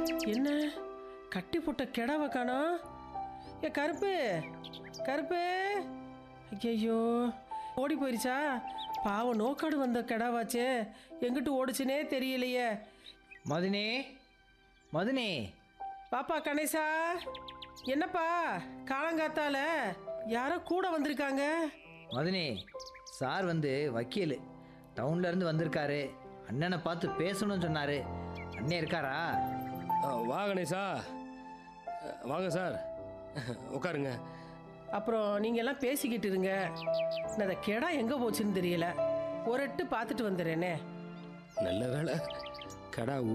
என்ன கட்டி போட்ட கிடாவை காணோம் ஏ கருப்பு கருப்பு ஐயோ ஓடி போயிருச்சா பாவம் நோக்காடு வந்த கிடாவாச்சே எங்கிட்டு ஓடுச்சுனே தெரியலையே மதுனே மதுனே பாப்பா கணேசா என்னப்பா காலங்காத்தால யாரோ கூட வந்திருக்காங்க மதுனே சார் வந்து வக்கீல் டவுன்ல இருந்து வந்திருக்காரு அண்ணனை பார்த்து பேசணும்னு சொன்னாரு அண்ணே இருக்காரா ஆ, வா கணேசா அ, வாங்க சார் உட்காருங்க அப்புறம் நீங்க எல்லாம் பேசிக்கிட்டு இருங்க நான் அந்த கிடா எங்க போச்சுன்னு தெரியல ஒரு எட்டு பார்த்துட்டு வந்துடுறேனே நல்ல வேலை கடா